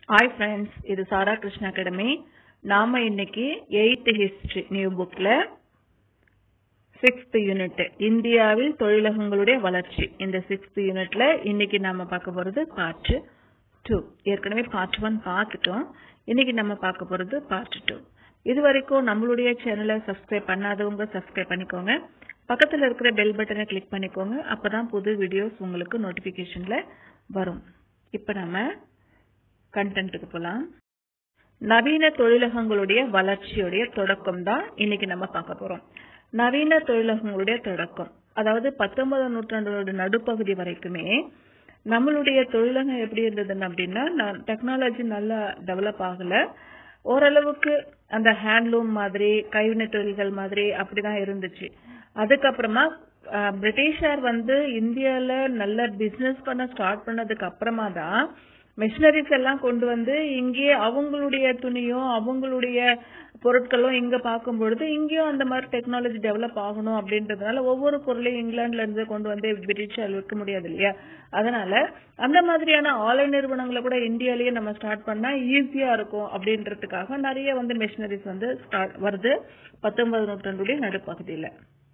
hi friends இது சாரா Krishna academy நாம இன்னைக்கு எயித்து ஹிஸ்டரி நியூ புக்ல சிக்ஸ்த் யூனிட் இந்தியாவில் தொழிலகங்களுடைய வளர்ச்சி இந்த சிக்ஸ்த் யூனிட்ல இன்னைக்கு நாம பார்க்க போறது பார்ட் டூ ஏற்கனவே பார்ட் ஒன் பார்த்துட்டோம் இன்னைக்கு நம்ம பார்க்க போறது பார்ட் டூ இது வரைக்கும் நம்மளுடைய சேனலை சப்ஸ்கிரைப் பண்ணாதவங்க சப்ஸ்கிரைப் பண்ணிக்கோங்க பக்கத்துல இருக்கிற பெல் பட்டனை கிளிக் பண்ணிக்கோங்க அப்பதான் புது வீடியோஸ் உங்களுக்கு நோட்டிபிகேஷன்ல வரும் இப்ப நம்ம கண்டென்ட்டுக்கு போலாம் நவீன தொழிலகங்களுடைய வளர்ச்சியுடைய தொடக்கம் தான் இன்னைக்கு நம்ம பார்க்க போறோம் நவீன தொழிலகங்களுடைய தொடக்கம் அதாவது பத்தொன்பதாம் நூற்றாண்டோட நடுப்பகுதி வரைக்குமே நம்மளுடைய தொழிலகம் எப்படி இருந்ததுன்னு அப்படின்னா டெக்னாலஜி நல்லா டெவலப் ஆகல ஓரளவுக்கு அந்த ஹேண்ட்லூம் மாதிரி கைவினை தொழில்கள் மாதிரி அப்படிதான் இருந்துச்சு அதுக்கப்புறமா பிரிட்டிஷார் வந்து இந்தியால நல்ல பிசினஸ் பண்ண ஸ்டார்ட் பண்ணதுக்கு அப்புறமா தான் மிஷினரிஸ் எல்லாம் கொண்டு வந்து இங்கே அவங்களுடைய துணியும் அவங்களுடைய பொருட்களும் இங்க பார்க்கும் பொழுது இங்கேயும் அந்த மாதிரி டெக்னாலஜி டெவலப் ஆகணும் அப்படின்றதுனால ஒவ்வொரு பொருளையும் இங்கிலாந்துல இருந்து கொண்டு வந்து பிரிட்டிஷார் விற்க முடியாது இல்லையா அதனால அந்த மாதிரியான ஆலை நிறுவனங்களை கூட இந்தியாலேயே நம்ம ஸ்டார்ட் பண்ணா ஈஸியா இருக்கும் அப்படின்றதுக்காக நிறைய வந்து மிஷினரிஸ் வந்து ஸ்டார்ட் வருது பத்தொன்பது நூற்றாண்டுடைய நடுப்பகுதியில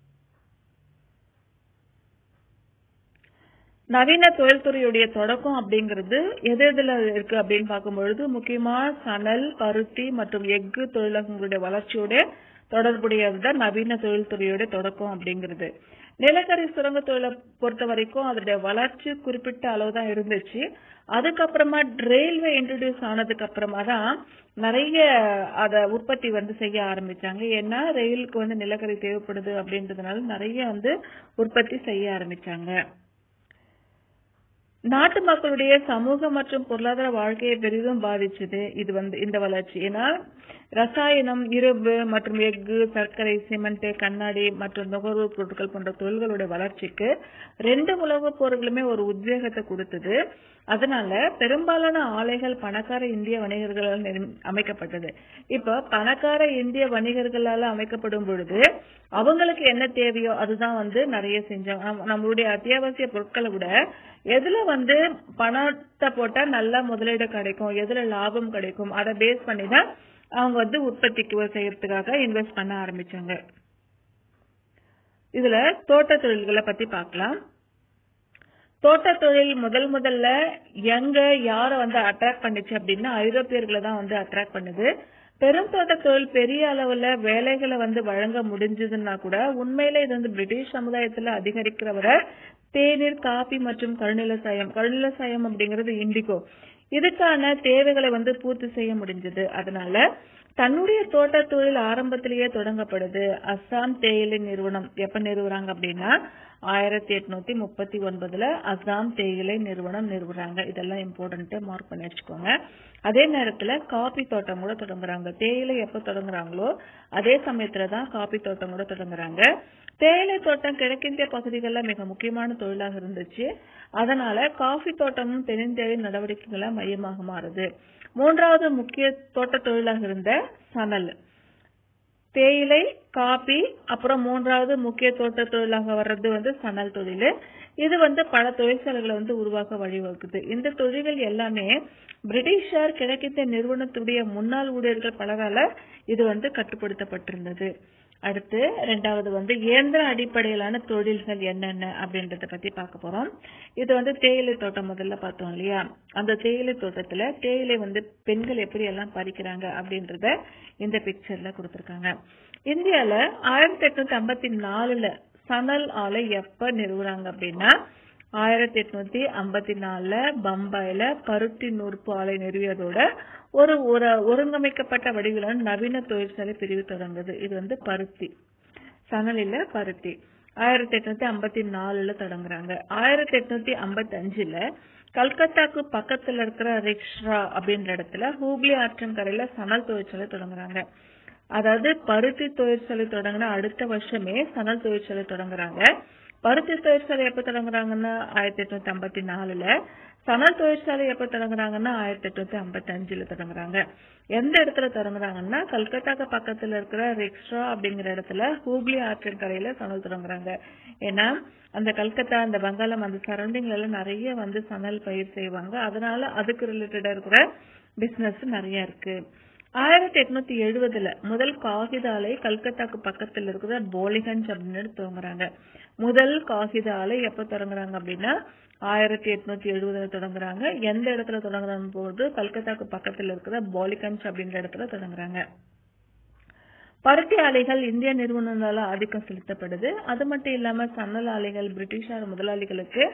நவீன தொழில்துறையுடைய தொடக்கம் அப்படிங்கிறது எது எதுல இருக்கு அப்படின்னு பார்க்கும்பொழுது முக்கியமா சணல் பருத்தி மற்றும் எஃகு தொழிலகங்களுடைய வளர்ச்சியோட தொடர்புடையதுதான் நவீன தொழில்துறையோட தொடக்கம் அப்படிங்கிறது நிலக்கரி சுரங்க தொழிலை பொறுத்த வரைக்கும் அதோடைய வளர்ச்சி குறிப்பிட்ட அளவு தான் இருந்துச்சு அதுக்கப்புறமா ரயில்வே இன்ட்ரடியூஸ் ஆனதுக்கு அப்புறமா தான் நிறைய அத உற்பத்தி வந்து செய்ய ஆரம்பிச்சாங்க ஏன்னா ரயிலுக்கு வந்து நிலக்கரி தேவைப்படுது அப்படின்றதுனால நிறைய வந்து உற்பத்தி செய்ய ஆரம்பிச்சாங்க நாட்டு மக்களுடைய சமூக மற்றும் பொருளாதார வாழ்க்கையை பெரிதும் பாதிச்சது இது வந்து இந்த வளர்ச்சி ஏன்னா ரசாயனம் இரும்பு மற்றும் எஃகு சர்க்கரை சிமெண்ட் கண்ணாடி மற்றும் நுகர்வோர் பொருட்கள் போன்ற தொழில்களுடைய வளர்ச்சிக்கு ரெண்டு உலகப் போர்களுமே ஒரு உத்வேகத்தை கொடுத்தது அதனால பெரும்பாலான ஆலைகள் பணக்கார இந்திய வணிகர்களால் அமைக்கப்பட்டது இப்ப பணக்கார இந்திய வணிகர்களால அமைக்கப்படும் பொழுது அவங்களுக்கு என்ன தேவையோ அதுதான் வந்து நிறைய செஞ்சாங்க நம்மளுடைய அத்தியாவசிய பொருட்களை விட எதுல வந்து பணத்தை போட்டா நல்ல முதலீடு கிடைக்கும் எதுல லாபம் கிடைக்கும் அதை பேஸ் பண்ணி தான் அவங்க வந்து உற்பத்திக்கு செய்யறதுக்காக இன்வெஸ்ட் பண்ண ஆரம்பிச்சாங்க இதுல தோட்ட தொழில்களை பத்தி பார்க்கலாம் தோட்ட தொழில் முதல் முதல்ல எங்க யார வந்து அட்ராக்ட் பண்ணுச்சு அப்படின்னா ஐரோப்பியர்களை தான் வந்து அட்ராக்ட் பண்ணுது பெரும் தோட்ட தொழில் பெரிய அளவுல வேலைகளை வந்து வழங்க முடிஞ்சதுன்னா கூட உண்மையில இது வந்து பிரிட்டிஷ் சமுதாயத்துல அதிகரிக்கிற வர தேநீர் காபி மற்றும் கருநில சாயம் கருநில சாயம் அப்படிங்கிறது இண்டிகோ இதுக்கான தேவைகளை வந்து பூர்த்தி செய்ய முடிஞ்சது அதனால தன்னுடைய தோட்ட தொழில் ஆரம்பத்திலேயே தொடங்கப்படுது அஸ்ஸாம் தேயிலை நிறுவனம் எப்ப நிறுவுறாங்க அப்படின்னா ஆயிரத்தி எட்நூத்தி முப்பத்தி ஒன்பதுல அஸ்ஸாம் தேயிலை நிறுவனம் நிறுவுறாங்க இதெல்லாம் இம்பார்ட்டன்ட் மார்க் பண்ணி வச்சுக்கோங்க அதே நேரத்துல காபி தோட்டம் கூட தொடங்குறாங்க தேயிலை எப்ப தொடங்குறாங்களோ அதே சமயத்துலதான் காபி தோட்டம் கூட தொடங்குறாங்க தேயிலை தோட்டம் கிழக்கிந்திய பகுதிகளில் மிக முக்கியமான தொழிலாக இருந்துச்சு அதனால காஃபி தோட்டமும் தென்னிந்தியாவின் நடவடிக்கைகளை மையமாக மாறுது மூன்றாவது முக்கிய தோட்ட தொழிலாக இருந்த சணல் தேயிலை காபி அப்புறம் மூன்றாவது முக்கிய தோட்ட தொழிலாக வர்றது வந்து சணல் தொழில் இது வந்து பல தொழிற்சாலைகளை வந்து உருவாக்க வழிவகுக்குது இந்த தொழில்கள் எல்லாமே பிரிட்டிஷார் கிழக்கிந்திய நிறுவனத்துடைய முன்னாள் ஊழியர்கள் பலரால இது வந்து கட்டுப்படுத்தப்பட்டிருந்தது அடுத்து ரெண்டாவது வந்து இயந்திர அடிப்படையிலான தொழில்கள் என்னென்ன அப்படின்றத பத்தி பார்க்க போறோம் இது வந்து தேயிலை தோட்டம் முதல்ல பார்த்தோம் இல்லையா அந்த தேயிலை தோட்டத்துல தேயிலை வந்து பெண்கள் எப்படி எல்லாம் பறிக்கிறாங்க அப்படின்றத இந்த பிக்சர்ல கொடுத்திருக்காங்க இந்தியால ஆயிரத்தி எட்நூத்தி ஐம்பத்தி நாலுல சணல் ஆலை எப்ப நிறுவுறாங்க அப்படின்னா ஆயிரத்தி எட்நூத்தி ஐம்பத்தி நாலுல பம்பாயில பருத்தி நூற்பு ஆலை நிறுவியதோட ஒரு ஒரு ஒருங்கமைக்கப்பட்ட வடிவிலான நவீன தொழிற்சாலை பிரிவு தொடங்குது இது வந்து பருத்தி சணலில பருத்தி ஆயிரத்தி எட்நூத்தி ஐம்பத்தி நாலுல தொடங்குறாங்க ஆயிரத்தி எட்நூத்தி ஐம்பத்தி அஞ்சுல கல்கத்தாக்கு பக்கத்துல இருக்கிற ரிக்ஷா அப்படின்ற இடத்துல ஹூக்லி ஆற்றங்கரையில சணல் தொழிற்சாலை தொடங்குறாங்க அதாவது பருத்தி தொழிற்சாலை தொடங்கின அடுத்த வருஷமே சணல் தொழிற்சாலை தொடங்குறாங்க பருத்தி தொழிற்சாலை எப்ப தொடங்குறாங்கன்னா ஆயிரத்தி எட்நூத்தி ஐம்பத்தி நாலுல சணல் தொழிற்சாலை எப்ப தொடங்குறாங்கன்னா ஆயிரத்தி எட்நூத்தி ஐம்பத்தி அஞ்சுல தொடங்குறாங்க எந்த இடத்துல தொடங்குறாங்கன்னா கல்கத்தாக்கு பக்கத்துல இருக்கிற ரிக்ஷா அப்படிங்கிற இடத்துல ஹூக்லி ஆற்றின் கரையில சணல் தொடங்குறாங்க ஏன்னா அந்த கல்கத்தா அந்த வங்காளம் அந்த சரௌண்டிங்ல எல்லாம் நிறைய வந்து சணல் பயிர் செய்வாங்க அதனால அதுக்கு ரிலேட்டடா இருக்கிற பிசினஸ் நிறைய இருக்கு ஆயிரத்தி எட்நூத்தி எழுபதுல முதல் காகித ஆலை கல்கத்தாக்கு பக்கத்துல இருக்கிற போலிகஞ்ச் அப்படின்னு துவங்குறாங்க முதல் காகித ஆலை எப்ப தொடங்குறாங்க அப்படின்னா ஆயிரத்தி எட்நூத்தி எழுபதுல தொடங்குறாங்க எந்த இடத்துல தொடங்குறாங்க போது கல்கத்தாக்கு பக்கத்துல இருக்கிற போலிகஞ்ச் அப்படின்ற இடத்துல தொடங்குறாங்க பருத்தி ஆலைகள் இந்திய நிறுவனங்களால ஆதிக்கம் செலுத்தப்படுது அது மட்டும் இல்லாம சன்னல் ஆலைகள் பிரிட்டிஷார் முதலாளிகளுக்கு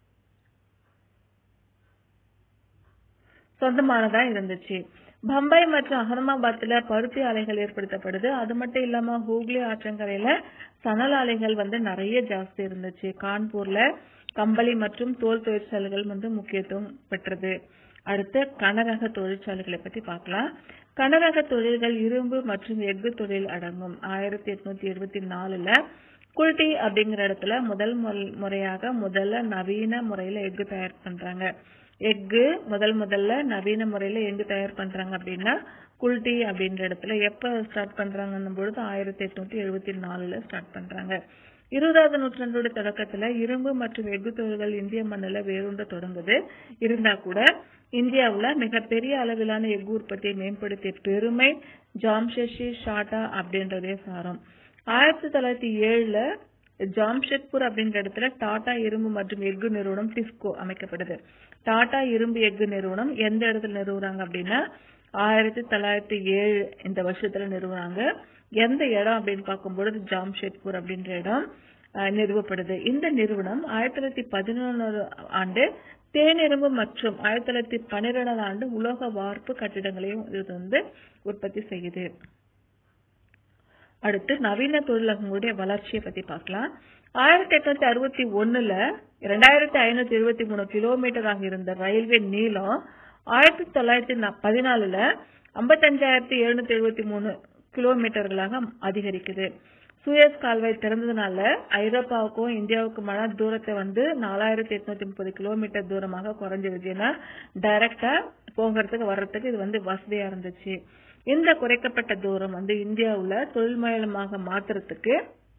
சொந்தமானதா இருந்துச்சு பம்பாய் மற்றும் அகமதாபாத்ல பருத்தி ஆலைகள் ஏற்படுத்தப்படுது அது மட்டும் இல்லாம ஹூக்ளி ஆற்றங்கரையில சணல் ஆலைகள் வந்து நிறைய ஜாஸ்தி இருந்துச்சு கான்பூர்ல கம்பளி மற்றும் தோல் தொழிற்சாலைகள் வந்து முக்கியத்துவம் பெற்றது அடுத்து கனரக தொழிற்சாலைகளை பத்தி பார்க்கலாம் கனரக தொழில்கள் இரும்பு மற்றும் எஃகு தொழில் அடங்கும் ஆயிரத்தி எட்நூத்தி எழுபத்தி நாலுல குல்டி அப்படிங்கிற இடத்துல முதல் முறையாக முதல்ல நவீன முறையில எஃகு தயார் பண்றாங்க எஃகு முதல் முதல்ல நவீன முறையில எங்கு தயார் பண்றாங்க அப்படின்னா குல்டி அப்படின்ற இடத்துல எப்ப ஸ்டார்ட் பண்றாங்கன்னும் பொழுது ஆயிரத்தி எட்நூத்தி எழுபத்தி நாலுல ஸ்டார்ட் பண்றாங்க இருபதாவது நூற்றாண்டோட தொடக்கத்துல இரும்பு மற்றும் எஃகு தொழில்கள் இந்திய மண்ணில வேரூன்ற தொடங்குது இருந்தா கூட இந்தியாவுல மிகப்பெரிய அளவிலான எஃகு உற்பத்தியை மேம்படுத்திய பெருமை ஜாம்ஷெட்ஜி ஷாட்டா அப்படின்றதே சாரம் ஆயிரத்தி தொள்ளாயிரத்தி ஏழுல ஜாம்ஷெட்பூர் அப்படின்ற இடத்துல டாடா இரும்பு மற்றும் எஃகு நிறுவனம் டிஸ்கோ அமைக்கப்படுது டாடா இரும்பு எஃகு நிறுவனம் எந்த இடத்துல நிறுவுறாங்க அப்படின்னா ஆயிரத்தி தொள்ளாயிரத்தி ஏழு இந்த வருஷத்துல நிறுவுறாங்க எந்த இடம் அப்படின்னு பார்க்கும்பொழுது ஜாம்ஷெட்பூர் அப்படின்ற இடம் நிறுவப்படுது இந்த நிறுவனம் ஆயிரத்தி தொள்ளாயிரத்தி பதினொன்று ஆண்டு தேனிரும்பு மற்றும் ஆயிரத்தி தொள்ளாயிரத்தி பன்னிரெண்டாம் ஆண்டு உலோக வார்ப்பு கட்டிடங்களையும் இது வந்து உற்பத்தி செய்யுது அடுத்து நவீன தொழிலகங்களுடைய வளர்ச்சியை பத்தி பார்க்கலாம் ஆயிரத்தி எட்நூத்தி அறுபத்தி ஒண்ணுல இரண்டாயிரத்தி ஐநூத்தி எழுபத்தி மூணு கிலோமீட்டராக இருந்த ரயில்வே நீளம் ஆயிரத்தி தொள்ளாயிரத்தி பதினாலுல ஐம்பத்தஞ்சாயிரத்தி எழுநூத்தி எழுபத்தி மூணு கிலோமீட்டர்களாக அதிகரிக்குது சூயஸ் கால்வாய் திறந்ததுனால ஐரோப்பாவுக்கும் இந்தியாவுக்குமான தூரத்தை வந்து நாலாயிரத்தி எட்நூத்தி முப்பது கிலோமீட்டர் தூரமாக குறைஞ்சிருச்சு ஏன்னா டைரக்டா போகிறதுக்கு வர்றதுக்கு இது வந்து வசதியா இருந்துச்சு இந்த குறைக்கப்பட்ட தூரம் வந்து இந்தியாவுல தொழில்மயமாக மாத்துறதுக்கு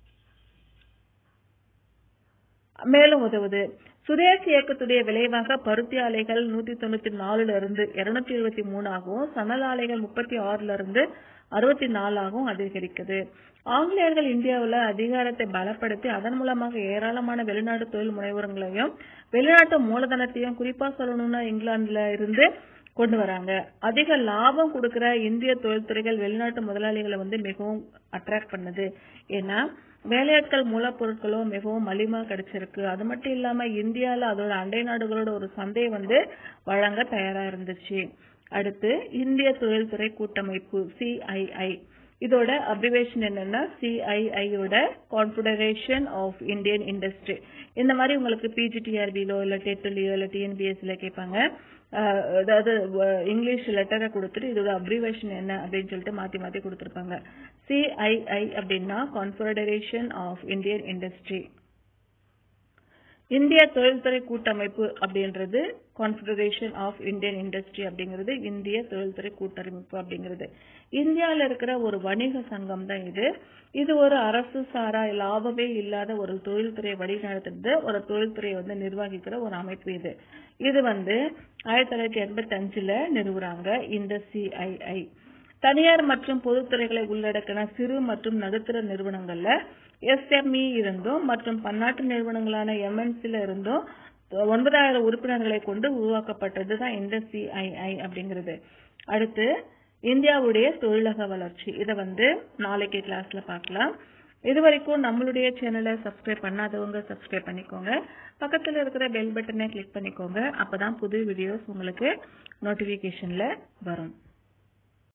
மேலும் உதவுது சுதேசி இயக்கத்துடைய விளைவாக பருத்தி ஆலைகள் நூத்தி தொண்ணூத்தி நாலுல இருந்து இருநூத்தி எழுபத்தி மூணாகவும் சணல் ஆலைகள் முப்பத்தி ஆறுல இருந்து அறுபத்தி நாலாகவும் அதிகரிக்குது ஆங்கிலேயர்கள் இந்தியாவுல அதிகாரத்தை பலப்படுத்தி அதன் மூலமாக ஏராளமான வெளிநாட்டு தொழில் முனைவோர்களையும் வெளிநாட்டு மூலதனத்தையும் குறிப்பா சொல்லணும்னா இங்கிலாந்துல இருந்து கொண்டு வராங்க அதிக லாபம் கொடுக்கிற இந்திய தொழில்துறைகள் வெளிநாட்டு முதலாளிகளை வந்து மிகவும் அட்ராக்ட் பண்ணுது ஏன்னா வேலையாட்கள் மூலப்பொருட்களும் மிகவும் மலிவா கிடைச்சிருக்கு அது மட்டும் இல்லாம இந்தியால அதோட அண்டை நாடுகளோட ஒரு சந்தை வந்து வழங்க தயாரா இருந்துச்சு அடுத்து இந்திய தொழில்துறை கூட்டமைப்பு சிஐஐ இதோட அப்ரிவேஷன் என்னன்னா சிஐஐயோட கான்ஃபெடரேஷன் ஆஃப் இந்தியன் இண்டஸ்ட்ரி இந்த மாதிரி உங்களுக்கு பிஜிடிஆர்பிலோ இல்ல டெட்லயோ இல்ல டிஎன்பிஎஸ்ல கேட்பாங்க அதாவது இங்கிலீஷ் லெட்டரை கொடுத்துட்டு இதோட அப்ரிவேஷன் என்ன அப்படின்னு சொல்லிட்டு மாத்தி மாத்தி கொடுத்துருப்பாங்க சிஐஐ அப்படின்னா கான்ஃபெடரேஷன் ஆஃப் இந்தியன் இண்டஸ்ட்ரி இந்திய தொழில்துறை கூட்டமைப்பு அப்படின்றது கான்ஃபெடரேஷன் ஆஃப் இந்தியன் இண்டஸ்ட்ரி அப்படிங்கிறது இந்திய தொழில்துறை கூட்டமைப்பு அப்படிங்கிறது இந்தியால இருக்கிற ஒரு வணிக சங்கம் தான் இது இது ஒரு அரசு சாரா லாபமே இல்லாத ஒரு தொழில்துறை வழிநடத்துறது ஒரு தொழில்துறையை வந்து நிர்வகிக்கிற ஒரு அமைப்பு இது இது வந்து ஆயிரத்தி தொள்ளாயிரத்தி எண்பத்தி அஞ்சுல நிறுவுறாங்க இந்த சிஐஐ தனியார் மற்றும் பொதுத்துறைகளை உள்ளடக்கின சிறு மற்றும் நடுத்தர நிறுவனங்கள்ல எஸ்எம்இ இருந்தும் மற்றும் பன்னாட்டு நிறுவனங்களான எம்என்சில இருந்தும் ஒன்பதாயிரம் உறுப்பினர்களை கொண்டு உருவாக்கப்பட்டது தான் இந்த சிஐஐ அப்படிங்கிறது அடுத்து இந்தியாவுடைய தொழிலக வளர்ச்சி இதை வந்து நாளைக்கு கிளாஸ்ல பார்க்கலாம் இது வரைக்கும் நம்மளுடைய சேனலை சப்ஸ்கிரைப் பண்ணாதவங்க சப்ஸ்கிரைப் பண்ணிக்கோங்க பக்கத்துல இருக்கிற பெல் பட்டனை கிளிக் பண்ணிக்கோங்க அப்பதான் புது வீடியோஸ் உங்களுக்கு நோட்டிபிகேஷன்ல வரும்